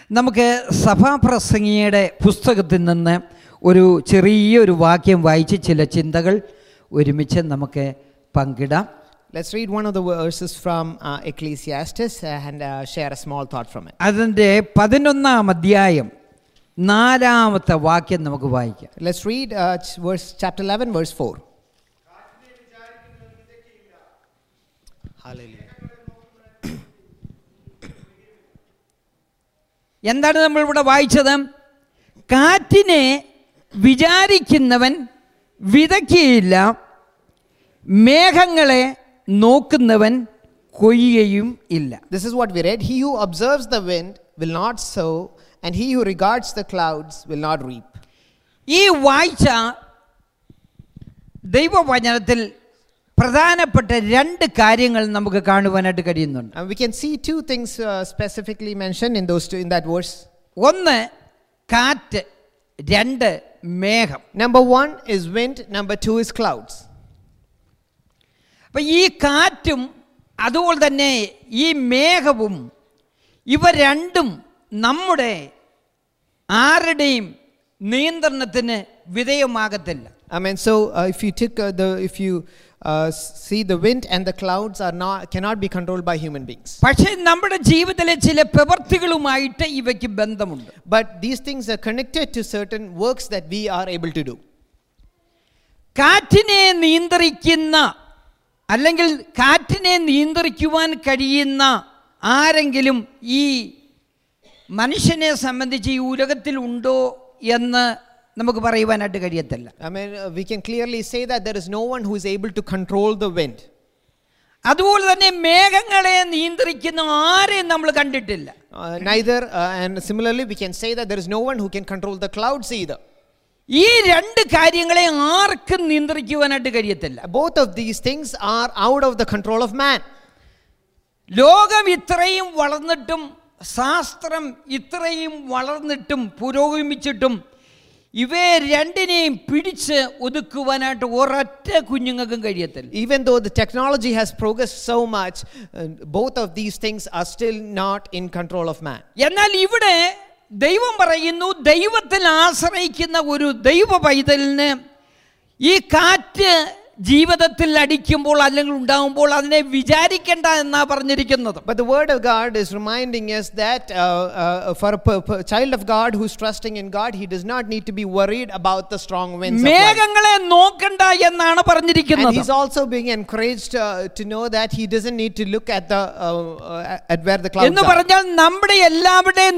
നമുക്ക് സഭാപ്രസംഗിയുടെ പുസ്തകത്തിൽ നിന്ന് ഒരു ചെറിയൊരു വാക്യം വായിച്ച് ചില ചിന്തകൾ ഒരുമിച്ച് നമുക്ക് പങ്കിടാം Let's read one of the verses from uh, Ecclesiastes and uh, share a small thought from it. അതിൻ്റെ പതിനൊന്നാം അധ്യായം നാലാമത്തെ വാക്യം നമുക്ക് വായിക്കാം Let's read uh, ch- verse chapter 11, verse 4. Hallelujah. എന്താണ് നമ്മൾ ഇവിടെ വായിച്ചത് കാറ്റിനെ വിചാരിക്കുന്നവൻ വിതയ്ക്കുകയില്ല മേഘങ്ങളെ നോക്കുന്നവൻ കൊയ്യുകയും ഇല്ല This is what we read. He who observes the wind will not sow, and he who regards the clouds will not reap. ഈ വായിച്ച ദൈവവചനത്തിൽ പ്രധാനപ്പെട്ട രണ്ട് കാര്യങ്ങൾ നമുക്ക് കാണുവാനായിട്ട് കഴിയുന്നുണ്ട് And we can see two things uh, specifically mentioned in those two in that verse. ഒന്ന് കാറ്റ് രണ്ട് മേഘം Number one is wind. Number two is clouds. അപ്പം ഈ കാറ്റും അതുപോലെ തന്നെ ഈ മേഘവും ഇവ രണ്ടും നമ്മുടെ ആരുടെയും നിയന്ത്രണത്തിന് വിധേയമാകത്തില്ല I mean, so uh, if you took uh, the if you uh, s- see the wind and the clouds are not cannot be controlled by human beings. പക്ഷേ നമ്മുടെ ജീവിതത്തിലെ ചില പ്രവൃത്തികളുമായിട്ട് ഇവയ്ക്ക് ബന്ധമുണ്ട് But these things are connected to certain works that we are able to do. കാറ്റിനെ നിയന്ത്രിക്കുന്ന അല്ലെങ്കിൽ കാറ്റിനെ നിയന്ത്രിക്കുവാൻ കഴിയുന്ന ആരെങ്കിലും ഈ മനുഷ്യനെ സംബന്ധിച്ച് ഈ ഉലകത്തിൽ ഉണ്ടോ എന്ന് നമുക്ക് പറയുവാനായിട്ട് കഴിയത്തില്ല I mean, uh, we can clearly say that there is no one who is able to control the wind. അതുപോലെ തന്നെ മേഘങ്ങളെ നിയന്ത്രിക്കുന്ന ആരെയും നമ്മൾ കണ്ടിട്ടില്ല Uh, neither, uh, and similarly, we can say that there is no one who can control the clouds either. ഈ രണ്ട് കാര്യങ്ങളെ ആർക്കും നിയന്ത്രിക്കുവാനായിട്ട് കഴിയത്തില്ല Both of these things are out of the control of man. ലോകം ഇത്രയും വളർന്നിട്ടും ശാസ്ത്രം ഇത്രയും വളർന്നിട്ടും പുരോഗമിച്ചിട്ടും ഇവയെ രണ്ടിനെയും പിടിച്ച് ഒതുക്കുവാനായിട്ട് ഒരൊറ്റ കുഞ്ഞുങ്ങൾക്കും കഴിയത്തില്ല Even though the technology has progressed so much, uh, both of these things are still not in control of man. എന്നാൽ ഇവിടെ ദൈവം പറയുന്നു ദൈവത്തിൽ ആശ്രയിക്കുന്ന ഒരു ദൈവ പൈതലിന് ഈ കാറ്റ് ജീവിതത്തിൽ അടിക്കുമ്പോൾ അല്ലെങ്കിൽ ഉണ്ടാകുമ്പോൾ അതിനെ വിചാരിക്കേണ്ട എന്നാ പറഞ്ഞിരിക്കുന്നത് But the word of God is reminding us that uh, uh, for a p- p- child of God who's trusting in God, he does not need to be worried about the strong winds. Of life. മേഘങ്ങളെ നോക്കണ്ട എന്നാണ് And പറഞ്ഞിരിക്കുന്നത് he's also being encouraged uh, to know that he doesn't need to look at the uh, uh, at where the clouds എന്ന് are. പറഞ്ഞാൽ നമ്മുടെ എല്ലാവരുടെയും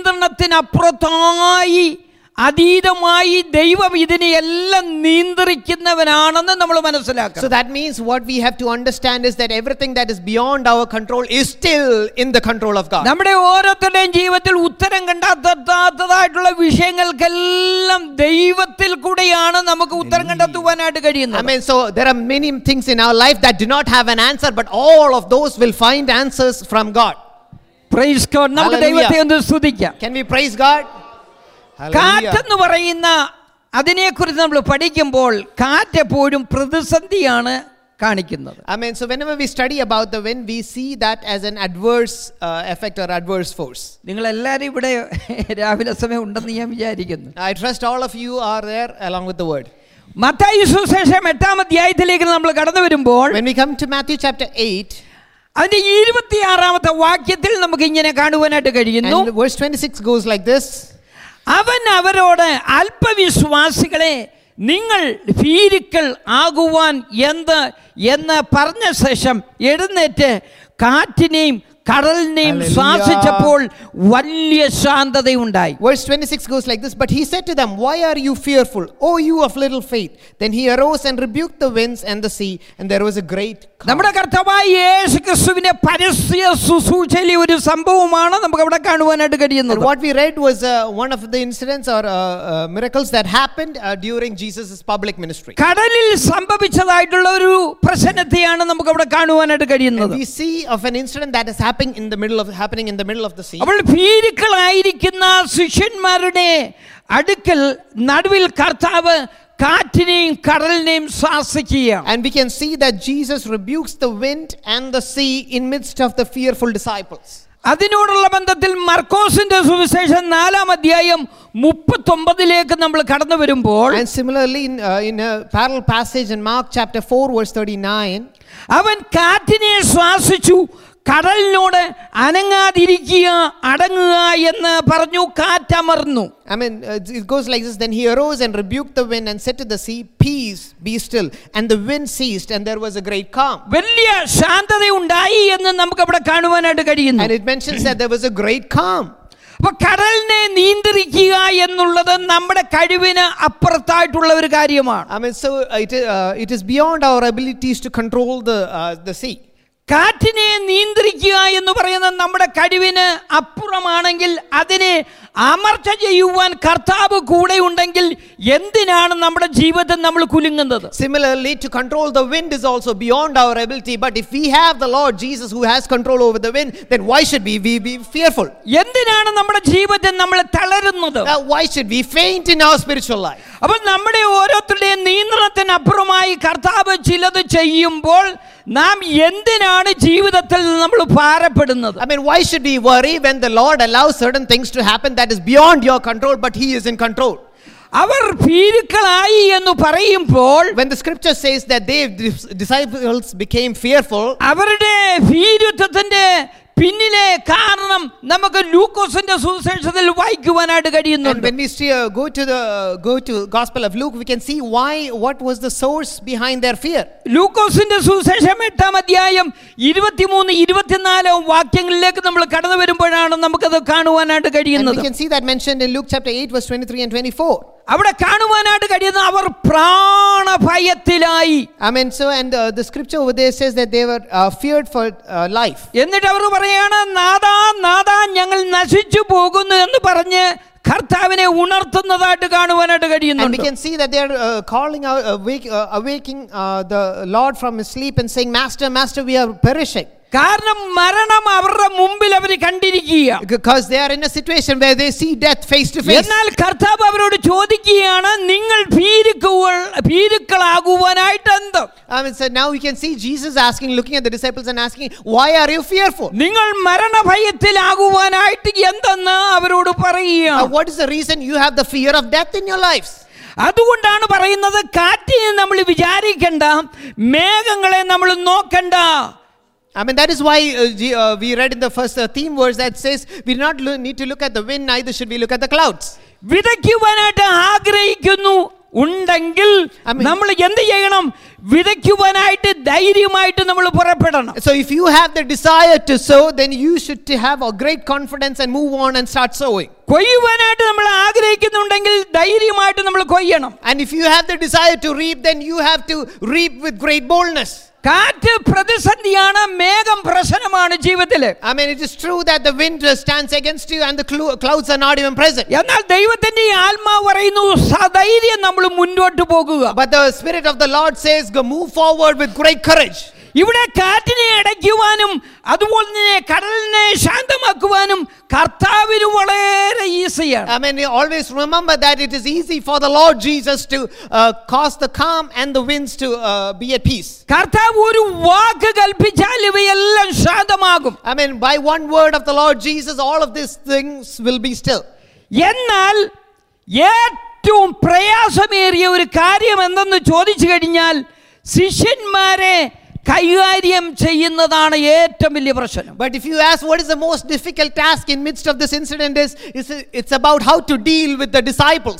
നിയന്ത്രണത്തിനപ്പുറത്തായി അതീതമായി ദൈവം ഇതിനെ എല്ലാം നിയന്ത്രിക്കുന്നവനാണെന്ന് നമ്മൾ So മനസ്സിലാക്കണം that means what we have to understand is that everything that is beyond our control is still in the control of God. നമ്മുടെ ഓരോരുത്തരുടെയും ജീവിതത്തിൽ ഉത്തരം കണ്ടെത്താത്തതായിട്ടുള്ള വിഷയങ്ങൾക്കെല്ലാം ദൈവത്തിൽ കൂടെയാണ് നമുക്ക് ഉത്തരം കണ്ടെത്തുവാനായിട്ട് I കഴിയുന്നത് mean, so there are many things in our life that do not have an answer, but all of those will find answers from God. Praise God. നമുക്ക് Hallelujah. ദൈവത്തെ ഒന്ന് സ്തുതിക്കാം Can we praise God? Hallelujah. കാറ്റെന്ന് പറയുന്ന അതിനെക്കുറിച്ച് നമ്മൾ പഠിക്കുമ്പോൾ കാറ്റ് എപ്പോഴും പ്രതിസന്ധിയാണ് കാണിക്കുന്നത് I mean, so whenever we study about the wind, we see that as an adverse uh, effect or adverse force. നിങ്ങൾ എല്ലാവരും ഇവിടെ രാവിലെ സമയം ഉണ്ടെന്ന് ഞാൻ വിചാരിക്കുന്നു I trust all of you are there along with the word. Mathai സുശേഷം എട്ടാം അധ്യായത്തിലേക്ക് നമ്മൾ കടന്നു വരുമ്പോൾ When we come to Matthew chapter 8, അതിന്റെ ഇരുപത്തിയാറാമത്തെ വാക്യത്തിൽ നമുക്ക് ഇങ്ങനെ കാണുവാനായിട്ട് കഴിയുന്നു and verse 26 goes like this. അവൻ അവരോട് അല്പവിശ്വാസികളെ നിങ്ങൾ ഭീരുക്കൾ ആകുവാൻ എന്ത് എന്ന് പറഞ്ഞ ശേഷം എഴുന്നേറ്റ് കാറ്റിനെയും കടലിനെയും Hallelujah. ശ്വാസിച്ചപ്പോൾ വലിയ ശാന്തതയുണ്ടായി Verse 26 goes like this But he said to them, Why are you fearful, O you of little faith? Then he arose and rebuked the winds and the sea, and there was a great calm. നമ്മുടെ കർത്താവായ യേശു ക്രിസ്തുവിന്റെ പരസ്യ ശുശ്രൂഷയിലെ ഒരു സംഭവമാണ് നമുക്ക് അവിടെ കാണുവാനായിട്ട് And കഴിയുന്നത് what we read was uh, one of the incidents or uh, uh, miracles that happened uh, during Jesus' public ministry. കടലിൽ സംഭവിച്ചതായിട്ടുള്ള ഒരു പ്രശ്നത്തെയാണ് നമുക്ക് അവിടെ കാണുവാനായിട്ട് And കഴിയുന്നത് we see of an incident that is happening in the middle of happening in the middle of the sea. അവൾ ഭീരുക്കളായിരിക്കുന്ന ശിഷ്യന്മാരുടെ അടുക്കൽ നടുവിൽ കർത്താവ് കാറ്റിനെയും കടലിനെയും ശ്വാസിക്കുകയാണ് And we can see that Jesus rebukes the wind and the sea in midst of the fearful disciples. അതിനോടുള്ള ബന്ധത്തിൽ മർക്കോസിന്റെ സുവിശേഷം നാലാം അധ്യായം മുപ്പത്തൊമ്പതിലേക്ക് നമ്മൾ കടന്നു വരുമ്പോൾ And similarly, in, uh, in a parallel passage in Mark chapter 4, verse 39, അവൻ കാറ്റിനെ ശ്വാസിച്ചു കടലിനോട് അനങ്ങാതിരിക്കുക അടങ്ങുക എന്ന് പറഞ്ഞു കാറ്റമർന്നു I mean, uh, it goes like this Then he arose and rebuked the wind and said to the sea, Peace, be still. And the wind ceased, and there was a great calm. വലിയ ശാന്തത ഉണ്ടായി എന്ന് നമുക്ക് അവിടെ കാണുവാനായിട്ട് കഴിയുന്നു And it mentions that there was a great calm. അപ്പൊ കടലിനെ നിയന്ത്രിക്കുക എന്നുള്ളത് നമ്മുടെ കഴിവിന് അപ്പുറത്തായിട്ടുള്ള ഒരു കാര്യമാണ് I mean, so it, uh, it is beyond our abilities to control the, uh, the sea. കാറ്റിനെ നിയന്ത്രിക്കുക എന്ന് പറയുന്നത് നമ്മുടെ കഴിവിന് അപ്പുറമാണെങ്കിൽ അതിനെ അമർച്ച ചെയ്യുവാൻ കർത്താവ് കൂടെ ഉണ്ടെങ്കിൽ എന്തിനാണ് നമ്മുടെ ജീവിതം നമ്മൾ കുലുങ്ങുന്നത് Similarly, to control the wind is also beyond our ability. But if we have the Lord Jesus who has control over the wind, then why should we, we be fearful? എന്തിനാണ് നമ്മുടെ ജീവിതം നമ്മൾ തളരുന്നത് Uh, why should we faint in our spiritual life? അപ്പൊ നമ്മുടെ ഓരോരുത്തരുടെയും നിയന്ത്രണത്തിന് അപ്പുറമായി കർത്താവ് ചിലത് ചെയ്യുമ്പോൾ നാം എന്തിനാണ് ജീവിതത്തിൽ നമ്മൾ ഭാരപ്പെടുന്നത് I mean, why should we worry when the Lord allows certain things to happen that is beyond your control, but He is in control? അവർ ഭീരുക്കളായി എന്ന് പറയുമ്പോൾ When the scripture says that they dis- disciples became fearful, അവരുടെ ഭീരുത്വത്തിന്റെ പിന്നിലെ കാരണം നമുക്ക് ലൂക്കോസിന്റെ സുവിശേഷത്തിൽ വായിക്കുവാനായിട്ട് and കഴിയുന്നുണ്ട് when we see, uh, go to the go to Gospel of Luke, we can see why what was the source behind their fear. ലൂക്കോസിന്റെ സുവിശേഷം എട്ടാം അധ്യായം ഇരുപത്തിമൂന്ന് ഇരുപത്തിനാല് വാക്യങ്ങളിലേക്ക് നമ്മൾ കടന്നു വരുമ്പോഴാണ് നമുക്കത് കാണുവാനായിട്ട് And കഴിയുന്നത് we can see that mentioned in Luke chapter 8, verse 23 and 24. അവിടെ കാണുവാനായിട്ട് കഴിയുന്ന അവർ പ്രാണഭയത്തിലായി I mean, so, and uh, the scripture over there says that they were uh, feared for uh, life. എന്നിട്ട് അവർ പറയാണ് നാദാ നാദാ ഞങ്ങൾ നശിച്ചു പോകുന്നു എന്ന് പറഞ്ഞ് കർത്താവിനെ ഉണർത്തുന്നതായിട്ട് കാണുവാനായിട്ട് And we കഴിയുന്നുണ്ട് can see that they are uh, calling out, awake, uh, awaking uh, the Lord from his sleep and saying, Master, Master, we are perishing. കാരണം മരണം അവരുടെ മുമ്പിൽ അവർ കണ്ടിരിക്കുക Because they are in a situation where they see death face to face. എന്നാൽ കർത്താവ് അവരോട് ചോദിക്കുകയാണ് നിങ്ങൾ ഭീരുക്കൾ ഭീരുക്കളാകുവാനായിട്ട് എന്ത് I mean, so now we can see Jesus asking, looking at the disciples and asking, Why are you fearful? നിങ്ങൾ മരണഭയത്തിലാകുവാനായിട്ട് എന്തെന്ന് അവരോട് Uh, പറയുക what is the reason you have the fear of death in your lives? അതുകൊണ്ടാണ് പറയുന്നത് കാറ്റിനെ നമ്മൾ വിചാരിക്കണ്ട മേഘങ്ങളെ നമ്മൾ നോക്കണ്ട I mean, that is why uh, G- uh, we read in the first uh, theme verse that says, We do not lo- need to look at the wind, neither should we look at the clouds. വിതയ്ക്കുവാനായിട്ട് ആഗ്രഹിക്കുന്നു ഉണ്ടെങ്കിൽ I mean- നമ്മൾ എന്ത് ചെയ്യണം വിതയ്ക്കുവാനായിട്ട് ധൈര്യമായിട്ട് നമ്മൾ പുറപ്പെടണം So, if you have the desire to sow, then you should to have a great confidence and move on and start sowing. കൊയ്യുവാനായിട്ട് നമ്മൾ ആഗ്രഹിക്കുന്നുണ്ടെങ്കിൽ ധൈര്യമായിട്ട് നമ്മൾ കൊയ്യണം And if you have the desire to reap, then you have to reap with great boldness. കാറ്റ് പ്രതിസന്ധിയാണ് മേഘം പ്രശ്നമാണ് ജീവിതത്തില് I mean, it is true that the wind uh, stands against you and the clou- clouds are not even present. എന്നാൽ ദൈവത്തിന്റെ ഈ ആത്മാവ് പറയുന്നു സധൈര്യം നമ്മൾ മുന്നോട്ട് പോകുക But the Spirit of the Lord says, Go move forward with great courage. ഇവിടെ കാറ്റിനെ അടയ്ക്കുവാനും അതുപോലെ തന്നെ കടലിനെ ശാന്തമാക്കുവാനും കർത്താവിന് വളരെ ഈസിയാണ് I mean, you always remember that it is easy for the Lord Jesus to uh, cause the calm and the winds to uh, be at peace. കർത്താവ് ഒരു വാക്ക് കൽപ്പിച്ചാൽ ഇവയെല്ലാം ശാന്തമാകും I mean, by one word of the Lord Jesus, all of these things will be still. എന്നാൽ ഏറ്റവും പ്രയാസമേറിയ ഒരു കാര്യം എന്തെന്ന് ചോദിച്ചു കഴിഞ്ഞാൽ ശിഷ്യന്മാരെ കൈകാര്യം ചെയ്യുന്നതാണ് ഏറ്റവും വലിയ പ്രശ്നം But if you ask what is the most difficult task in midst of this incident is, is it's about how to deal with the disciples.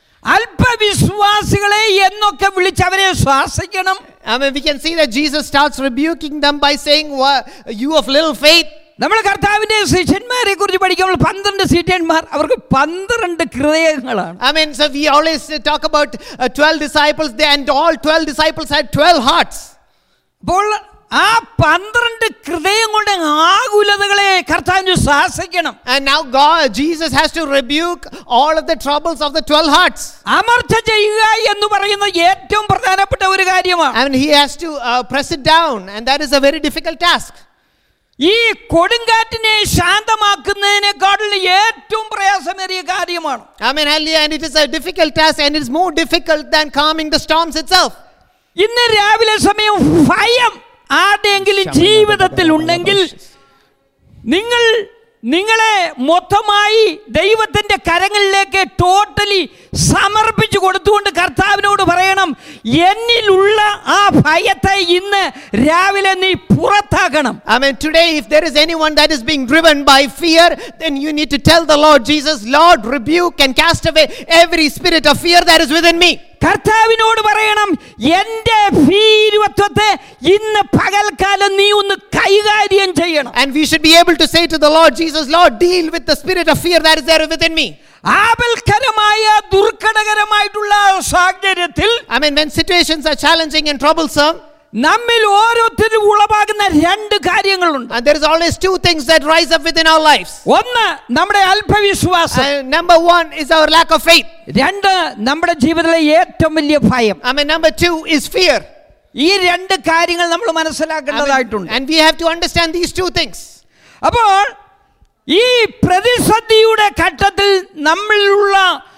അല്പവിശ്വാസികളെ എന്നൊക്കെ വിളിച്ച് അവരെ ശ്വാസിക്കണം I mean, we can see that Jesus starts rebuking them by saying, "Wha- You of little faith. നമ്മൾ കർത്താവിന്റെ ശിഷ്യന്മാരെ കുറിച്ച് പഠിക്കുമ്പോൾ പന്ത്രണ്ട് ശിഷ്യന്മാർ അവർക്ക് പന്ത്രണ്ട് ഹൃദയങ്ങളാണ് I mean, so we always uh, talk about uh, 12 disciples, they, and all 12 disciples had 12 hearts. അപ്പോൾ ആ പന്ത്രണ്ട് ഹൃദയങ്ങളുടെ ആകുലതകളെ കർത്താവിന് ശ്വാസിക്കണം And now God, Jesus has to rebuke all of the troubles of the 12 hearts. അമർച്ച ചെയ്യുക എന്ന് പറയുന്ന ഏറ്റവും പ്രധാനപ്പെട്ട ഒരു കാര്യമാണ് I mean, he has to uh, press it down, and that is a very difficult task. ഈ കൊടുങ്കാറ്റിനെ ശാന്തമാക്കുന്നതിനേക്കാളും ഏറ്റവും പ്രയാസമേറിയ കാര്യമാണ് I mean, and and it is a difficult task, and it is more difficult than calming the storms itself. ഇന്ന് രാവിലെ സമയം ഭയം ആരുടെയെങ്കിലും ജീവിതത്തിൽ ഉണ്ടെങ്കിൽ നിങ്ങൾ നിങ്ങളെ മൊത്തമായി ദൈവത്തിൻ്റെ കരങ്ങളിലേക്ക് ടോട്ടലി സമർപ്പിച്ചു കൊടുത്തുകൊണ്ട് കർത്താവിനോട് പറയണം എന്നിലുള്ള ആ ഭയത്തെ ഇന്ന് രാവിലെ നീ പുറത്താക്കണം I mean, today, if there is anyone that is being driven by fear, then you need to tell the Lord Jesus, Lord, rebuke and cast away every spirit of fear that is within me. കർത്താവിനോട് പറയണം എൻ്റെ ഭീരുവത്വത്തെ ഇന്ന് പകൽക്കാലം നീ ഒന്ന് കൈകാര്യം ചെയ്യണം And we should be able to say to the Lord Jesus, Lord, deal with the spirit of fear that is there within me. ആപൽക്കരമായ ദുർഘടകരമായിട്ടുള്ള സാഹചര്യത്തിൽ I mean, when situations are challenging and troublesome, നമ്മിൽ ഓരോരുത്തരും ഉളവാകുന്ന രണ്ട് കാര്യങ്ങളുണ്ട് and there is always two things that rise up within our lives. ഒന്ന് നമ്മുടെ അല്പവിശ്വാസം And number one is our lack of faith. രണ്ട് നമ്മുടെ ജീവിതത്തിലെ ഏറ്റവും വലിയ ഭയം I mean, number two is fear. ഈ രണ്ട് കാര്യങ്ങൾ നമ്മൾ I mean, മനസ്സിലാക്കേണ്ടതായിട്ടുണ്ട് and we have to understand these two things. അപ്പോൾ ഈ പ്രതിസന്ധിയുടെ ഘട്ടത്തിൽ നമ്മളിലുള്ള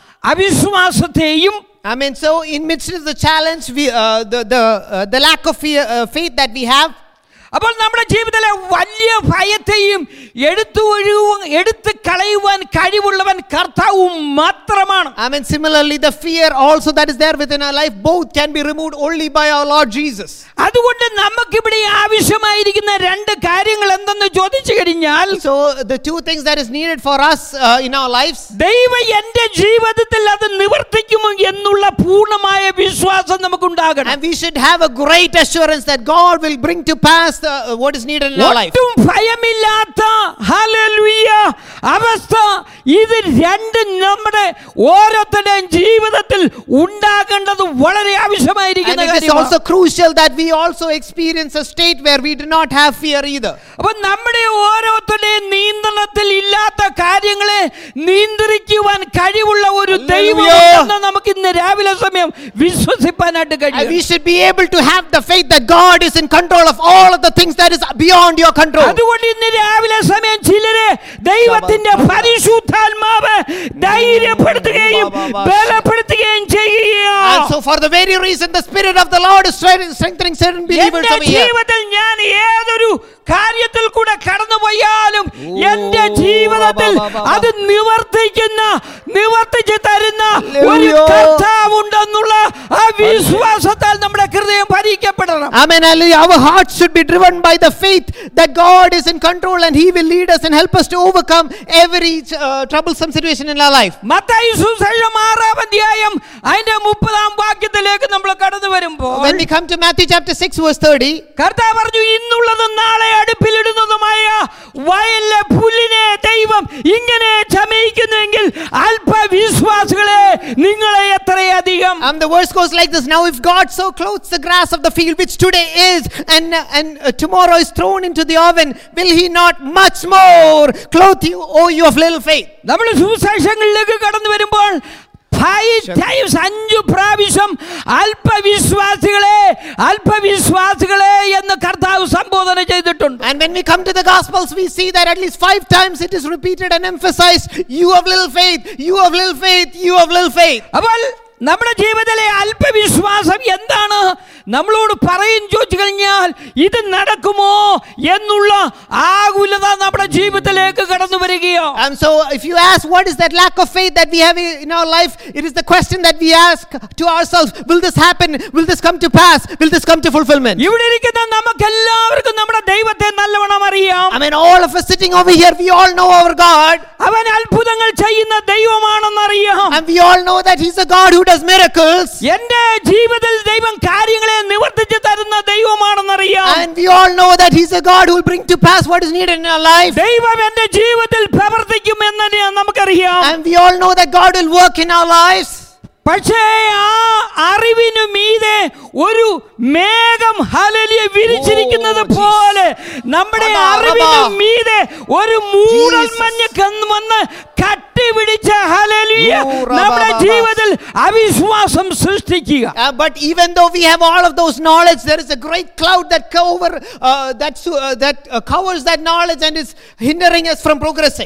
അവിശ്വാസത്തെയും I mean, so in midst of the challenge, we, uh, the, the, uh, the lack of fear, uh, faith that we have, അപ്പോൾ നമ്മുടെ ജീവിതത്തിലെ വലിയ ഭയത്തെയും എടുത്തു ഒഴിവ എടുത്ത് കളയുവാൻ കഴിവുള്ളവൻ കർത്താവും മാത്രമാണ് I mean, similarly, the fear also that is there within our life, both can be removed only by our Lord Jesus. അതുകൊണ്ട് നമുക്കിവിടെ ആവശ്യമായിരിക്കുന്ന രണ്ട് കാര്യങ്ങൾ എന്തെന്ന് ചോദിച്ചു കഴിഞ്ഞാൽ So, the two things that is needed for us uh, in our lives, ദൈവം എന്റെ ജീവിതത്തിൽ അത് നിവർത്തിക്കുമോ എന്നുള്ള പൂർണ്ണമായ വിശ്വാസം നമുക്കുണ്ടാകണം and we should have a great assurance that God will bring to pass the, uh, what is needed in our life. ഒട്ടും ഭയമില്ലാത്ത hallelujah അവസ്ഥ ഇത് രണ്ടും നമ്മുടെ ഓരോരുത്തരുടെയും ജീവിതത്തിൽ ഉണ്ടാകേണ്ടത് വളരെ And ആവശ്യമായിരിക്കുന്ന it is കാര്യമാണ് also crucial that we also experience a state where we do not have fear either. അപ്പൊ നമ്മുടെ ഓരോരുത്തരുടെയും നിയന്ത്രണത്തിൽ ഇല്ലാത്ത കാര്യങ്ങളെ നിയന്ത്രിക്കുവാൻ കഴിവുള്ള ഒരു ദൈവം Hallelujah. ഉണ്ടെന്ന് നമുക്ക് ഇന്ന് രാവിലെ സമയം വിശ്വസിപ്പാനായിട്ട് And കഴിയും we should be able to have the faith that God is in control of all of the things that is beyond your control. അതുകൊണ്ട് ഇന്ന് രാവിലെ സമയം ചിലരെ ദൈവത്തിന്റെ പരിശുദ്ധാത്മാവ് ധൈര്യപ്പെടുത്തുകയും ബലപ്പെടുത്തുകയും And ചെയ്യുകയാണ് so, for the very reason, the Spirit of the Lord is strength- strengthening certain believers എന്റെ over here. ജീവിതത്തിൽ ഞാൻ ഏതൊരു കാര്യത്തിൽ കൂടെ കടന്നുപോയാലും എന്റെ ജീവിതത്തിൽ അത് നിവർത്തിക്കുന്ന നിവർത്തിച്ചു തരുന്ന ഒരു Hallelujah. കർത്താവുണ്ടെന്നുള്ള ആ വിശ്വാസത്താൽ നമ്മുടെ ഹൃദയം ഭരിക്കപ്പെടണം Amen. Hallelujah. Our hearts should be driven by the faith that God is in control and He will lead us and help us to overcome every uh, troublesome situation in our life. Mathai സുവിശേഷം ആറാം അധ്യായം അതിന്റെ മുപ്പതാം വാക്യത്തിലേക്ക് നമ്മൾ കടന്നു വരുമ്പോൾ When we come to Matthew chapter 6, verse 30, കർത്താവ് പറഞ്ഞു ഇന്നുള്ളതും നാളെ അടുപ്പിലിടുന്നതുമായ വയലിലെ പുല്ലിനെ ദൈവം ഇങ്ങനെ ചമയിക്കുന്നുവെങ്കിൽ അല്പവിശ്വാസികളെ നിങ്ങളെ എത്രയധികം um, the verse goes like this Now, if God so clothes the grass of the field, which today is and, and uh, tomorrow is thrown into the oven, will He not much more clothe you, O you of little faith? നമ്മൾ സുവിശേഷങ്ങളിലേക്ക് കടന്നു വരുമ്പോൾ five times അഞ്ചു പ്രാവശ്യം അല്പവിശ്വാസികളെ അല്പവിശ്വാസികളെ എന്ന് കർത്താവ് സംബോധന ചെയ്തിട്ടുണ്ട് And when we come to the Gospels, we see that at least five times it is repeated and emphasized You of little faith, you of little faith, you of little faith. അപ്പോൾ നമ്മുടെ ജീവിതത്തിലെ അല്പവിശ്വാസം എന്താണ് നമ്മളോട് പറയും ചോദിച്ചു കഴിഞ്ഞാൽ ഇത് നടക്കുമോ എന്നുള്ള ആകുലത നമ്മുടെ ജീവിതത്തിലേക്ക് കടന്നു വരികയോ And so, if you ask what is that lack of faith that we have in our life, it is the question that we ask to ourselves Will this happen? Will this come to pass? Will this come to fulfillment? ഇവിടെ ഇരിക്കുന്ന നമുക്കെല്ലാവർക്കും നമ്മുടെ ദൈവത്തെ നല്ലവണ്ണം അറിയാം I mean, all of us sitting over here, we all know our God. അവൻ അത്ഭുതങ്ങൾ ചെയ്യുന്ന ദൈവമാണെന്നറിയാം And we all know that He's a God who does miracles. എന്റെ ജീവിതത്തിൽ ദൈവം കാര്യങ്ങളെ നിവർത്തിച്ചു തരുന്ന ദൈവമാണെന്നറിയാം And we all know that He's a God who will bring to pass what is needed in our life. ദൈവം എന്റെ ജീവിതത്തിൽ പ്രവർത്തിക്കുമെന്ന് നമുക്കറിയാം And we all know that God will work in our lives. പക്ഷേ ആ അറിവിനു മീതെ ഒരു മേഘം ഹലലിയെ വിരിച്ചിരിക്കുന്നത് Oh, Jesus. പോലെ നമ്മുടെ Rabba, അറിവിനു Rabba. മീതെ ഒരു മൂടൽ Jesus. മഞ്ഞ് കന്ന് വന്ന് കട്ടി പിടിച്ച ഹലലിയ Oh, Rabba, നമ്മുടെ Rabba. ജീവിതത്തിൽ അവിശ്വാസം സൃഷ്ടിക്കുക Uh, but even though we have all of those knowledge, there is a great cloud that cover uh, that su- uh, that uh, covers that knowledge and is hindering us from progressing.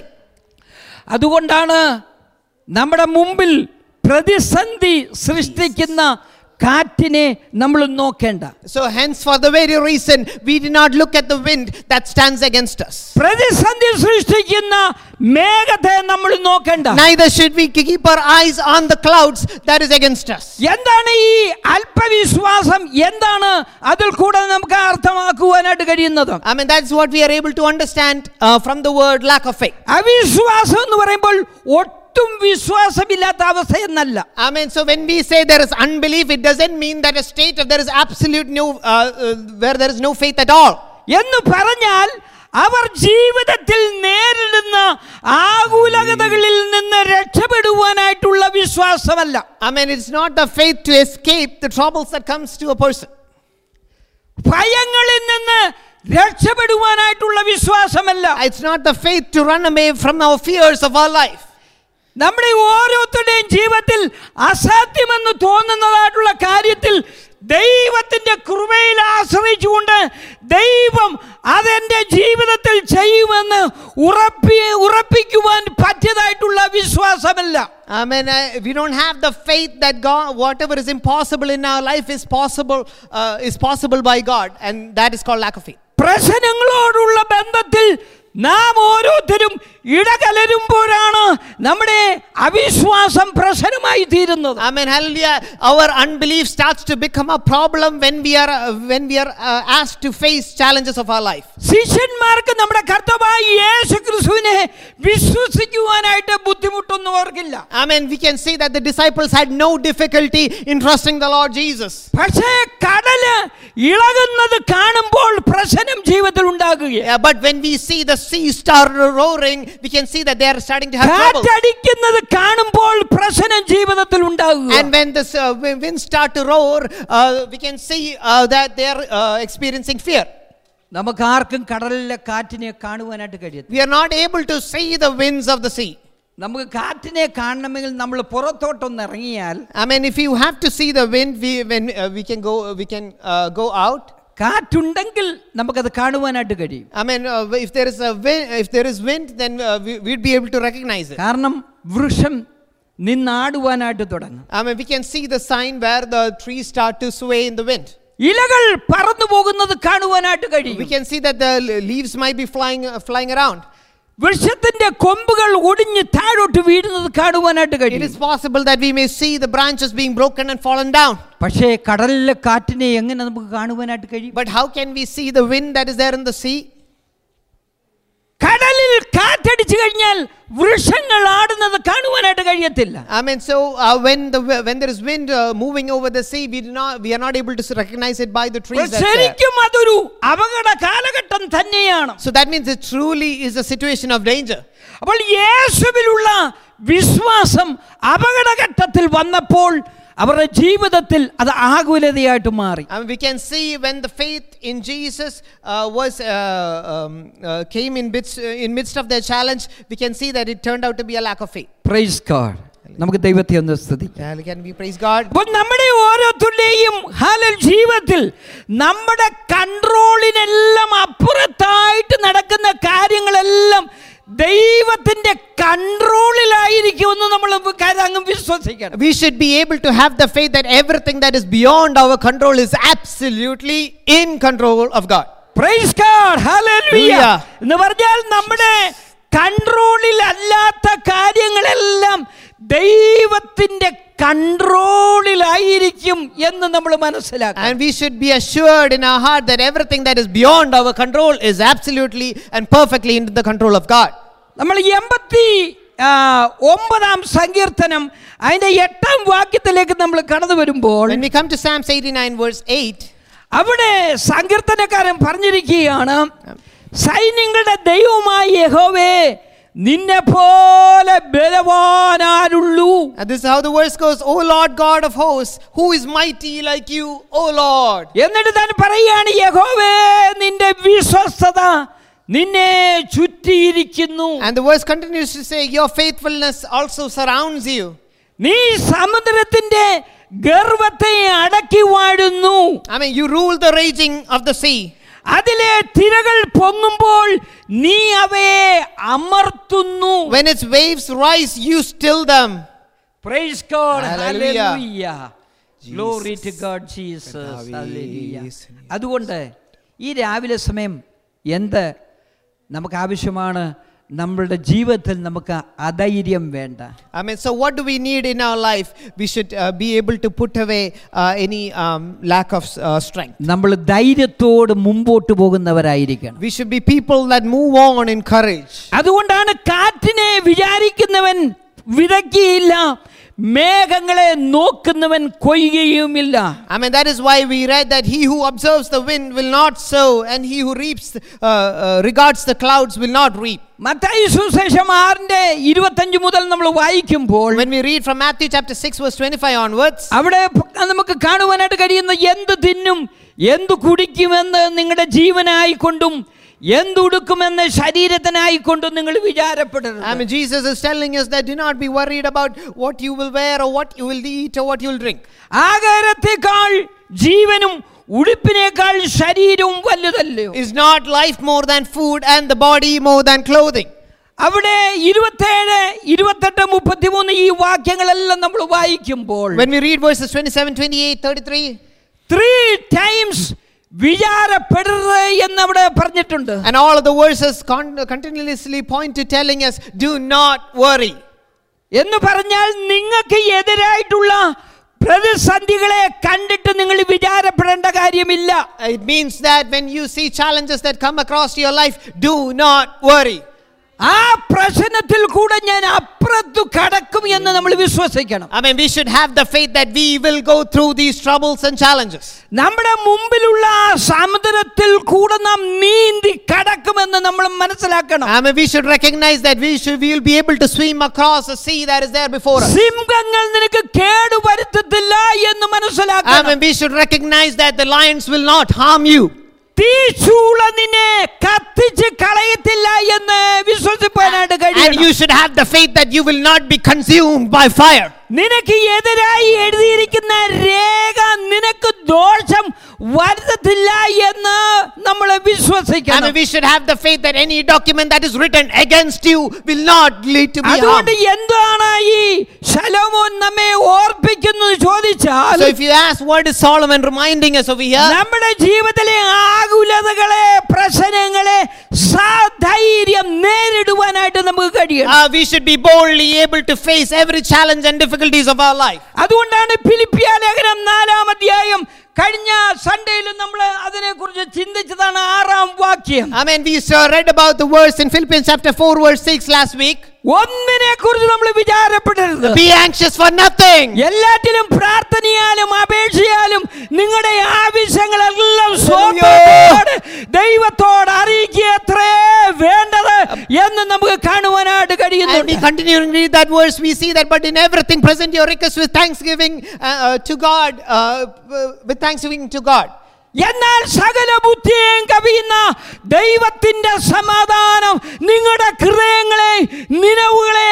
അതുകൊണ്ടാണ് നമ്മുടെ മുമ്പിൽ പ്രതിസന്ധി സൃഷ്ടിക്കുന്ന കാറ്റിനെ നമ്മൾ നോക്കേണ്ട So, hence, for the very reason, we do not look at the wind that stands against us. പ്രതിസന്ധി സൃഷ്ടിക്കുന്ന മേഘത്തെ നമ്മൾ നോക്കേണ്ട Neither should we keep our eyes on the clouds that is against us. എന്താണ് ഈ അല്പവിശ്വാസം എന്താണ് അതിൽ കൂടെ നമുക്ക് അർത്ഥമാക്കുവാനായിട്ട് കഴിയുന്നത് I mean, that's what we are able to understand uh, from the word lack of faith. അവിശ്വാസം എന്ന് പറയുമ്പോൾ ഒട്ടും വിശ്വാസമില്ലാത്ത അവസ്ഥ എന്നല്ല I mean, so when we say there is unbelief, it doesn't mean that a state of there is absolute no, uh, uh, where there is no faith at all. എന്ന് പറഞ്ഞാൽ അവർ ജീവിതത്തിൽ നേരിടുന്ന ആകുലകതകളിൽ നിന്ന് രക്ഷപ്പെടുവാനായിട്ടുള്ള വിശ്വാസമല്ല I mean, it's not the faith to escape the troubles that comes to a person. ഭയങ്ങളിൽ നിന്ന് രക്ഷപ്പെടുവാനായിട്ടുള്ള വിശ്വാസമല്ല It's not the faith to run away from our fears of our life. നമ്മുടെ ഓരോരുത്തരുടെയും ജീവിതത്തിൽ അസാധ്യമെന്ന് തോന്നുന്നതായിട്ടുള്ള കാര്യത്തിൽ ദൈവത്തിന്റെ കൃപയിൽ ആശ്രയിച്ചുകൊണ്ട് ദൈവം അതെന്റെ ജീവിതത്തിൽ ചെയ്യുമെന്ന് ഉറപ്പി ഉറപ്പിക്കുവാൻ പറ്റിയതായിട്ടുള്ള വിശ്വാസമല്ല I mean, uh, we don't have the faith that God, whatever is impossible in our life is possible, uh, is possible by God, and that is called lack of faith. പ്രശ്നങ്ങളോടുള്ള ബന്ധത്തിൽ നാം ഓരോരുത്തരും ഇടകലരുമ്പോഴാണ് നമ്മുടെ അവിശ്വാസം പ്രശ്നമായി തീരുന്നത് I mean, hallelujah. Our unbelief starts to become a problem when we are uh, when we are uh, asked to face challenges of our life. ശിഷ്യന്മാർക്ക് നമ്മുടെ കർത്തവായ യേശു ക്രിസ്തുവിനെ വിശ്വസിക്കുവാനായിട്ട് ബുദ്ധിമുട്ടൊന്നും ഓർക്കില്ല I mean, we can see that the disciples had no difficulty in trusting the Lord Jesus. പക്ഷേ കടല് ഇളകുന്നത് കാണുമ്പോൾ പ്രശ്നം ജീവിതത്തിൽ ഉണ്ടാകുകയാണ് Yeah, but when we see the sea start roaring, we can see that they are starting to have trouble. കാറ്റടിക്കുന്നത് കാണുമ്പോൾ പ്രശ്നം ജീവിതത്തിൽ ഉണ്ടാകുക And when the uh, when winds start to roar, uh, we can see uh, that they are uh, experiencing fear. നമുക്ക് ആർക്കും കടലിലെ കാറ്റിനെ കാണുവാനായിട്ട് കഴിയത്തില്ല We are not able to see the winds of the sea. നമുക്ക് കാറ്റിനെ കാണണമെങ്കിൽ നമ്മൾ പുറത്തോട്ടൊന്ന് ഇറങ്ങിയാൽ I mean, if you have to see the wind, we when uh, we can go, we can uh, go out. കാറ്റുണ്ടെങ്കിൽ നമുക്കത് കാണുവാനായിട്ട് കഴിയും I mean, uh, if there is a wind, if there is wind, then uh, we, we'd be able to recognize it. കാരണം വൃക്ഷം നിന്നാടുവാനായിട്ട് തുടങ്ങും I mean, we can see the sign where the trees start to sway in the wind. ഇലകൾ പറന്നു പോകുന്നത് കാണുവാനായിട്ട് We കഴിയും can see that the l- leaves might be flying, uh, flying around. വൃക്ഷത്തിന്റെ കൊമ്പുകൾ ഒടിഞ്ഞ് താഴോട്ട് വീഴുന്നത് കാണുവാനായിട്ട് It കഴിയും is possible that we may see the branches being broken and fallen down. പക്ഷേ കടലിലെ കാറ്റിനെ എങ്ങനെ നമുക്ക് കാണുവാനായിട്ട് കഴിയും But how can we see the wind that is there in the sea? കടലിൽ കാറ്റടിച്ചു കഴിഞ്ഞാൽ വൃക്ഷങ്ങൾ ആടുന്നത് കാണുവാനായിട്ട് കഴിയത്തില്ല I mean, so uh, when the wi- when there is wind uh, moving over the sea, we do not we are not able to s- recognize it by the trees. That's there. ശരിക്കും അതൊരു അപകട കാലഘട്ടം തന്നെയാണ് So that means it truly is a situation of danger. അപ്പോൾ യേശുവിലുള്ള വിശ്വാസം അപകടഘട്ടത്തിൽ വന്നപ്പോൾ അവരുടെ ജീവിതത്തിൽ അത് ആകുലതയായിട്ട് മാറി I mean, we can see when the faith in Jesus uh, was uh, um, uh, came in midst, uh, in midst of their challenge, we can see that it turned out to be a lack of faith. Praise God നമുക്ക് ദൈവത്തെ ഒന്ന് സ്തുതിക്കാം Yeah, can we praise God? അപ്പോൾ നമ്മുടെ ഓരോരുത്തരുടെയും ഹാലൽ ജീവിതത്തിൽ നമ്മുടെ കൺട്രോളിനെല്ലാം അപ്പുറത്തായിട്ട് നടക്കുന്ന കാര്യങ്ങളെല്ലാം ദൈവത്തിന്റെ കൺട്രോളിലായിരിക്കുമെന്ന് നമ്മൾ അങ്ങ് വിശ്വസിക്കണം We should be able to have the faith that everything that is beyond our control is absolutely in control of God. Praise God hallelujah Hallelujah. എന്ന് പറഞ്ഞാൽ നമ്മുടെ കൺട്രോളിൽ അല്ലാത്ത കാര്യങ്ങളെല്ലാം ദൈവത്തിന്റെ കൺട്രോളിലായിരിക്കും എന്ന് നമ്മൾ മനസ്സിലാക്കണം And we should be assured in our heart that everything that is beyond our control is absolutely and perfectly in the control of God. നമ്മൾ എൺപത്തി ആ, ഒമ്പതാം സങ്കീർത്തനം അതിന്റെ എട്ടാം വാക്യത്തിലേക്ക് നമ്മൾ കടന്നു വരുമ്പോൾ When we come to Psalms 89, verse 8, അവിടെ സങ്കീർത്തനക്കാരൻ പറഞ്ഞിരിക്കുകയാണ് സൈന്യങ്ങളുടെ ദൈവമായ യഹോവേ നിന്നെ പോലെ ബലവാനാരുള്ളൂ and this is how the verse goes, O Lord God of hosts, who is mighty like you, O Lord? എന്നിട്ട് താൻ പറയുകയാണ് യഹോവേ നിന്റെ വിശ്വസ്തത നിന്നെ ചുറ്റിയിരിക്കുന്നു And the verse continues to say, Your faithfulness also surrounds you. നീ സമുദ്രത്തിന്റെ ഗർവത്തെ അടക്കി വാഴുന്നു I mean, you rule the raging of the sea. അതിലെ തിരകൾ പൊങ്ങുമ്പോൾ നീ അവയെ അമർത്തുന്നു When its waves rise, you still them. Praise God. Hallelujah. Hallelujah. Glory to God Jesus കർത്താവേ, ഹല്ലേലൂയ. യേശുവേ. അതുകൊണ്ട് ഈ രാവിലെ സമയം എന്ത് നമുക്ക് ആവശ്യമാണ് നമ്മളുടെ ജീവിതത്തിൽ നമുക്ക് അധൈര്യം വേണ്ട I mean, so what do we need in our life? We should uh, be able to put away uh, any um, lack of uh, strength. നമ്മൾ ധൈര്യത്തോട് മുമ്പോട്ട് പോകുന്നവരായിരിക്കണം We should be people that move on in courage. അതുകൊണ്ടാണ് കാറ്റിനെ വിചാരിക്കുന്നവൻ വിതയ്ക്കുകയില്ല മേഘങ്ങളെ നോക്കുന്നവൻ കൊയ്യുകയുമില്ല I mean, that is why we read that he who observes the wind will not sow, and he who reaps, uh, uh, regards the clouds will not reap. Mathai സുശേഷം ആറിന്റെ ഇരുപത്തഞ്ച് മുതൽ നമ്മൾ വായിക്കുമ്പോൾ When we read from Matthew chapter 6, verse 25 onwards, അവിടെ പ- നമുക്ക് കാണുവാനായിട്ട് കഴിയുന്ന എന്ത് തിന്നും എന്ത് കുടിക്കുമെന്ന് നിങ്ങളുടെ ജീവനായിക്കൊണ്ടും എന്തുടുക്കുമെന്ന് ശരീരത്തിനായിക്കൊണ്ടും നിങ്ങൾ വിചാരപ്പെടരുത് I mean, Jesus is telling us that do not be worried about what you will wear or what you will eat or what you will drink. ആകാരത്തെക്കാൾ ജീവനും ഉടുപ്പിനേക്കാൾ ശരീരവും വലുതല്ലയോ Is not life more than food and the body more than clothing? അവിടെ ഇരുപത്തേഴ് ഇരുപത്തെട്ട് മുപ്പത്തിമൂന്ന് ഈ വാക്യങ്ങളെല്ലാം നമ്മൾ വായിക്കുമ്പോൾ When we read verses 27, 28, 33, three times വിചാരപ്പെടരുത് എന്ന് അവിടെ പറഞ്ഞിട്ടുണ്ട് and all of the verses con- continuously point to telling us, do not worry. എന്ന് പറഞ്ഞാൽ നിങ്ങൾക്ക് എതിരായിട്ടുള്ള പ്രതിസന്ധികളെ കണ്ടിട്ട് നിങ്ങൾ വിചാരപ്പെടേണ്ട കാര്യമില്ല It means that when you see challenges that come across your life, do not worry. ആ പ്രശ്നത്തിൽ കൂടെ ഞാൻ അപ്പുറത്തു കടക്കും എന്ന് നമ്മൾ വിശ്വസിക്കണം I mean, we should have the faith that we will go through these troubles and challenges. നമ്മുടെ മുമ്പിലുള്ള ആ സമുദ്രത്തിൽ കൂടെ നാം നീന്തി കടക്കുമെന്ന് നമ്മൾ മനസ്സിലാക്കണം I mean, we should recognize that we should we will be able to swim across the sea that is there before us. സിംഹങ്ങൾ നിനക്ക് കേടുവരുത്തത്തില്ല എന്ന് I മനസ്സിലാക്കണം mean, we should recognize that the lions will not harm you. തീച്ചൂള നിന്നെ കത്തിച്ച് കളയത്തില്ല എന്ന് വിശ്വസിപ്പാനായിട്ട് And കഴിയണം you should have the faith that you will not be consumed by fire. നിനക്ക് എതിരായി എഴുതിയിരിക്കുന്ന രേഖ നിനക്ക് ദോഷം വരുത്തത്തില്ല എന്ന് നമ്മൾ I mean, വിശ്വസിക്കണം we should have the faith that any document that is written against you will not lead to be അതുകൊണ്ട് harmed. എന്താണ് ഈ ശലോമോൻ നമ്മെ ഓർപ്പിക്കുന്നത് ചോദിച്ചാൽ So if you ask, what is Solomon reminding us over here? നമ്മുടെ ജീവിതത്തിലെ ആകുലതകളെ പ്രശ്നങ്ങളെ സധൈര്യം നേരിടുവാനായിട്ട് നമുക്ക് കഴിയണം Uh, we should be boldly able to face every challenge and difficulties of our life. അതുകൊണ്ടാണ് ഫിലിപ്പിയ ലേഖനം നാലാം അധ്യായം കഴിഞ്ഞ സൺഡേയിൽ നമ്മൾ അതിനെക്കുറിച്ച് ചിന്തിച്ചതാണ് ആറാം വാക്യം I mean, we saw, read about the verse in Philippians chapter 4, verse 6 last week. ഒന്നിനെ കുറിച്ച് നമ്മൾ വിചാരപ്പെടരുത് Be anxious for nothing. എല്ലാറ്റിലും പ്രാർത്ഥനയാലും അപേക്ഷയാലും നിങ്ങളുടെ ആവശ്യങ്ങളെല്ലാം Hallelujah. സ്വന്തത്തോട് ദൈവത്തോട് അറിയിക്കത്രേ വേണ്ടത് എന്ന് നമുക്ക് കാണുവാനായിട്ട് And we കഴിയുന്നുണ്ട് continue to read that verse. We see that, but in everything, present your request with thanksgiving uh, uh, to God, uh, with thanksgiving to God. എന്നാൽ സകല ബുദ്ധിയെയും കവിയുന്ന ദൈവത്തിന്റെ സമാധാനം നിങ്ങളുടെ ഹൃദയങ്ങളെ നിലവുകളെ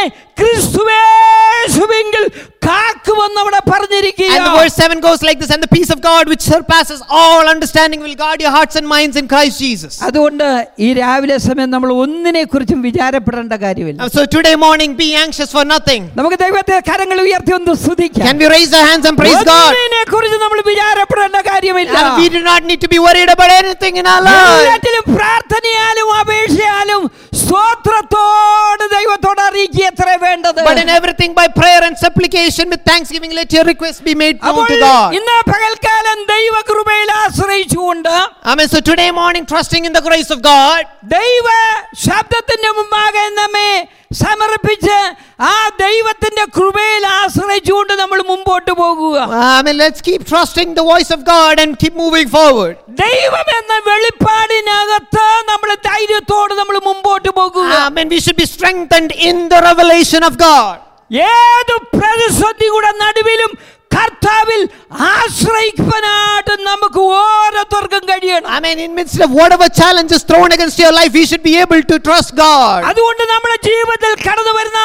ക്രിസ്തുവേശുവെങ്കിൽ കാക്കുമെന്ന് അവിടെ And the പറഞ്ഞിരിക്കുക verse 7 goes like this And the peace of God, which surpasses all understanding, will guard your hearts and minds in Christ Jesus. അതുകൊണ്ട് ഈ രാവിലെ സമയം നമ്മൾ ഒന്നിനെ കുറിച്ചും വിചാരപ്പെടേണ്ട കാര്യമില്ല Uh, So today morning, be anxious for nothing. നമുക്ക് ദൈവത്തെ കരങ്ങൾ ഉയർത്തി ഒന്ന് സ്തുതിക്കാം Can we raise our hands and praise God? ഒന്നിനെ കുറിച്ച് നമ്മൾ വിചാരപ്പെടേണ്ട കാര്യമില്ല And we do not need to be worried about anything in our life. എല്ലാറ്റിലും പ്രാർത്ഥനയാലും അപേക്ഷയാലും സ്തോത്രത്തോട് ദൈവത്തോട് അറിയിക്കുക എത്ര വേണ്ടത് But in everything by prayer and supplication with thanksgiving, let your requests be made known അപ്പോൾ to God. ഇന്ന് പകൽക്കാലം ദൈവകൃപയിൽ ആശ്രയിച്ചുകൊണ്ട് I mean, so today morning, trusting in the grace of God, ദൈവ ശബ്ദത്തിന്റെ മുമ്പാകെ നമ്മെ സമർപ്പിച്ച് ആ ദൈവത്തിന്റെ കൃപയിൽ ആശ്രയിച്ചുകൊണ്ട് നമ്മൾ മുമ്പോട്ട് പോകുക I mean, let's keep trusting the voice of God and keep moving forward. ദൈവം എന്ന വെളിപ്പാടിനകത്ത് നമ്മൾ ധൈര്യത്തോട് നമ്മൾ മുമ്പോട്ട് പോകുക I mean, we should be strengthened in the revelation of God. ഏത് പ്രതിസന്ധിയുടെ നടുവിലും കർത്താവിൽ ആശ്രയിക്കാനായിട്ട് നമുക്ക് ഓരോരുത്തർക്കും കഴിയണം I mean, in midst of whatever challenge is thrown against your life, we should be able to trust God. അതുകൊണ്ട് നമ്മുടെ ജീവിതത്തിൽ കടന്നു വരുന്ന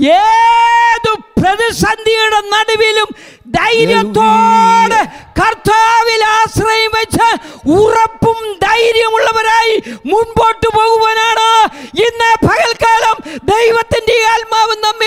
ഏത് പ്രതിസന്ധിയുടെ നടുവിലും ധൈര്യത്തോടെ കർത്താവിൽ ആശ്രയം വെച്ച് ഉറപ്പും ധൈര്യമുള്ളവരായി മുൻപോട്ട് പോകുവാനാണ് ഇന്ന് പകൽക്കാലം ദൈവത്തിന്റെ ആത്മാവ് നമ്മെ ഓരോരുത്തർ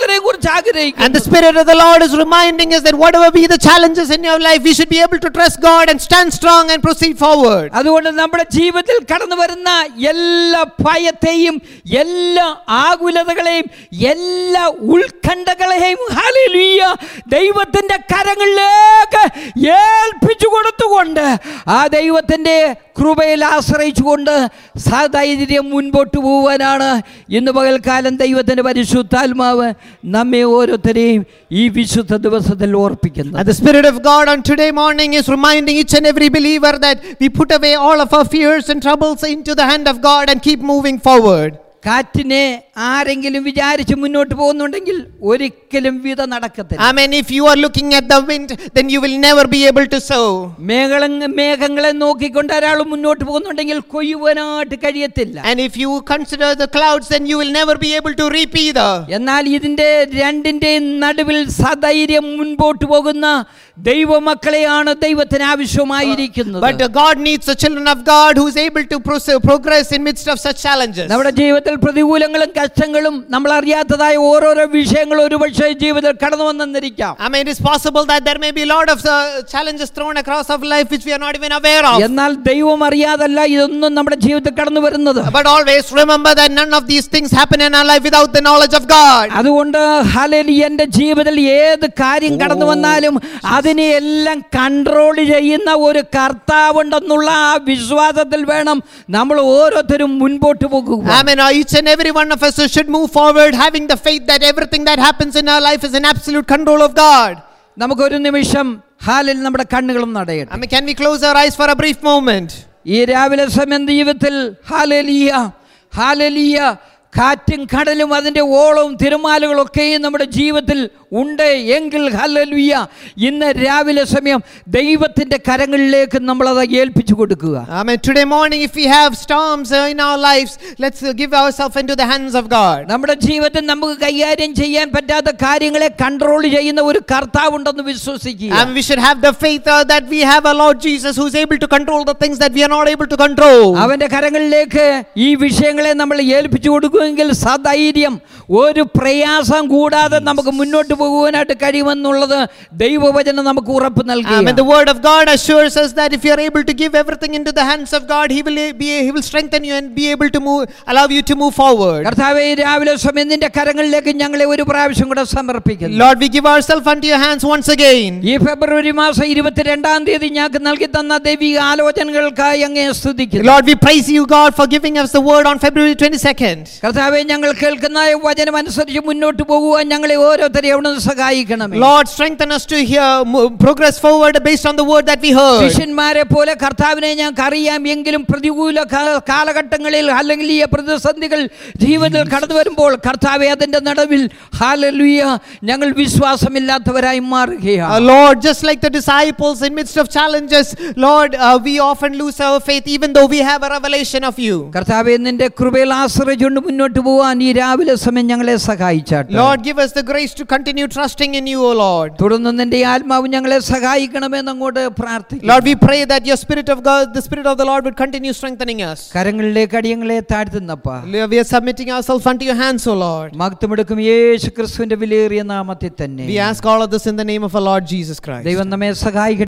പ്രാർത്ഥനയെ കുറിച്ച് And the ആഗ്രഹിക്കുന്നു Spirit of the Lord is reminding us that whatever be the challenges in your life, we should be able to trust God and stand strong and proceed forward. അതുകൊണ്ട് നമ്മുടെ ജീവിതത്തിൽ കടന്നു വരുന്ന എല്ലാ ഭയത്തെയും എല്ലാ ആകുലതകളെയും എല്ലാ ഉത്കണ്ഠകളെയും ഹല്ലേലൂയ ദൈവത്തിന്റെ കരങ്ങളിലേക്ക് ഏൽപ്പിച്ചു കൊടുത്തുകൊണ്ട് ആ ദൈവത്തിന്റെ കൃപയിൽ ആശ്രയിച്ചുകൊണ്ട് സധൈര്യം മുൻപോട്ട് പോകാനാണ് ഇന്ന് പകൽക്കാലം ദൈവത്തിന്റെ പരിശുദ്ധാത്മാവ് നമ്മെ ഓരോരുത്തരെയും ഈ വിശുദ്ധ ദിവസത്തിൽ ഓർപ്പിക്കുന്നത് And the Spirit of God on today morning is reminding each and every believer that we put away all of our fears and troubles into the hand of God and keep moving forward. കാറ്റിനെ ആരെങ്കിലും വിചാരിച്ച് മുന്നോട്ട് പോകുന്നുണ്ടെങ്കിൽ ഒരിക്കലും വിധ നടക്കത്തില്ല I mean, if you are looking at the wind, then you will never be able to sow. മേഘള മേഘങ്ങളെ നോക്കിക്കൊണ്ട് ഒരാൾ മുന്നോട്ട് പോകുന്നുണ്ടെങ്കിൽ കൊയ്യുവാനായിട്ട് കഴിയത്തില്ല And if you consider the clouds, then you will never be able to reap either. എന്നാൽ ഇതിന്റെ രണ്ടിന്റെയും നടുവിൽ സധൈര്യം മുൻപോട്ട് പോകുന്ന ദൈവമക്കളെയാണ് ദൈവത്തിന് ആവശ്യമായിരിക്കുന്നത് But uh, God needs the children of God who is able to proce- progress in midst of such challenges. നമ്മുടെ ജീവിതത്തിൽ പ്രതികൂലങ്ങളും കഷ്ടങ്ങളും നമ്മൾ അറിയാത്തതായ ഓരോരോ വിഷയങ്ങളും ഒരുപക്ഷെ ജീവിതത്തിൽ കടന്നു വന്നെന്നിരിക്കാം I mean, it is possible that there may be a lot of uh, challenges thrown across our life which we are not even aware of. എന്നാൽ ദൈവം അറിയാതല്ല ഇതൊന്നും നമ്മുടെ ജീവിതത്തിൽ കടന്നു വരുന്നത് But always remember that none of these things happen in our life without the knowledge of God. അതുകൊണ്ട് ഹലലി എൻ്റെ ജീവിതത്തിൽ ഏത് കാര്യം കടന്നു വന്നാലും അതിനെ എല്ലാം കൺട്രോൾ ചെയ്യുന്ന ഒരു കർത്താവുണ്ടെന്നുള്ള ആ വിശ്വാസത്തിൽ വേണം നമ്മൾ ഓരോരുത്തരും മുൻപോട്ട് പോകുക I mean, uh, each and every one of us should move forward having the faith that everything that happens in our life is in absolute control of God. നമുക്കൊരു നിമിഷം ഹാലിൽ നമ്മുടെ കണ്ണുകളും I നടയട്ടെ mean, can we close our eyes for a brief moment? ഈ രാവിലെ സമയം ജീവിതത്തിൽ ഹാലലിയ ഹാലലിയ കാറ്റും കടലും അതിൻ്റെ ഓളവും തിരുമാലുകളൊക്കെയും നമ്മുടെ ജീവിതത്തിൽ ഉണ്ട് എങ്കിൽ ഹലലുയ്യ ഇന്ന് രാവിലെ സമയം ദൈവത്തിൻ്റെ കരങ്ങളിലേക്ക് നമ്മളത് ഏൽപ്പിച്ചു കൊടുക്കുക I mean, today morning, if we have storms uh, in our lives, let's uh, give ourselves into the hands of God. നമ്മുടെ ജീവിതത്തിൽ നമുക്ക് കൈകാര്യം ചെയ്യാൻ പറ്റാത്ത കാര്യങ്ങളെ കൺട്രോൾ ചെയ്യുന്ന ഒരു കർത്താവുണ്ടെന്ന് വിശ്വസിക്കുക And we should have the faith uh, that we have a Lord Jesus who is able to control the things that we are not able to control. അവന്റെ കരങ്ങളിലേക്ക് ഈ വിഷയങ്ങളെ നമ്മൾ ഏൽപ്പിച്ചു കൊടുക്കുമെങ്കിൽ സധൈര്യം ഒരു പ്രയാസം കൂടാതെ നമുക്ക് മുന്നോട്ട് പോകുവാനായിട്ട് കഴിയുമെന്നുള്ളത് ദൈവവചനം നമുക്ക് ഉറപ്പ് I mean, നൽകി the word of God assures us that if you are able to give everything into the hands of God, He will be He will strengthen you and be able to move, allow you to move forward. കർത്താവെ ഈ രാവിലെ സമയം നിന്റെ കരങ്ങളിലേക്ക് ഞങ്ങളെ ഒരു പ്രാവശ്യം കൂടെ സമർപ്പിക്കുന്നു Lord, we give ourselves unto your hands once again. ഈ ഫെബ്രുവരി മാസം ഇരുപത്തിരണ്ടാം തീയതി ഞങ്ങൾക്ക് നൽകി തന്ന ദൈവിക ആലോചനകൾക്കായി അങ്ങേ സ്തുതിക്കുന്നു Lord, we praise you, God, for giving us the word on February 22nd. കർത്താവെ ഞങ്ങൾ കേൾക്കുന്ന വചനം അനുസരിച്ച് മുന്നോട്ട് പോകുവാൻ ഞങ്ങളെ ഓരോരുത്തരെയും അവിടെ സഹായിക്കണമേ Lord, strengthen us to hear, mo- progress forward based on the word that we heard. ശിഷ്യന്മാരെ പോലെ കർത്താവിനെ ഞങ്ങൾക്ക് അറിയാം എങ്കിലും പ്രതികൂല കാ- കാലഘട്ടങ്ങളിൽ അല്ലെങ്കിൽ ഈ പ്രതിസന്ധികൾ ജീവിതത്തിൽ കടന്നു വരുമ്പോൾ കർത്താവെ അതിന്റെ നടുവിൽ ഹാലലുയ ഞങ്ങൾ വിശ്വാസമില്ലാത്തവരായി Uh, മാറുകയാണ് Lord, just like the disciples in midst of challenges, Lord, uh, we often lose our faith even though we have a revelation of you. കർത്താവെ നിന്റെ കൃപയിൽ ആശ്രയിച്ചുകൊണ്ട് മുന്നോട്ട് പോകാൻ ഈ രാവിലെ സമയം ഞങ്ങളെ സഹായിച്ചാട്ടെ Lord, give us the grace to continue trusting in you, O Lord. തുടർന്ന് നിന്റെ ഈ ആത്മാവ് ഞങ്ങളെ സഹായിക്കണമെന്ന് അങ്ങോട്ട് പ്രാർത്ഥിക്കും Lord, we pray that your Spirit of God, the Spirit of the Lord, would continue strengthening us. കരങ്ങളിലേക്ക് അടിയങ്ങളെ താഴ്ത്തുന്നപ്പ We are submitting ourselves unto your hands, O Lord. മക്തമെടുക്കും യേശു ക്രിസ്തുവിന്റെ വിലയേറിയ നാമത്തിൽ തന്നെ We ask all of this in the name of our Lord Jesus Christ. ദൈവം നമ്മെ സഹായിക്കട്ടെ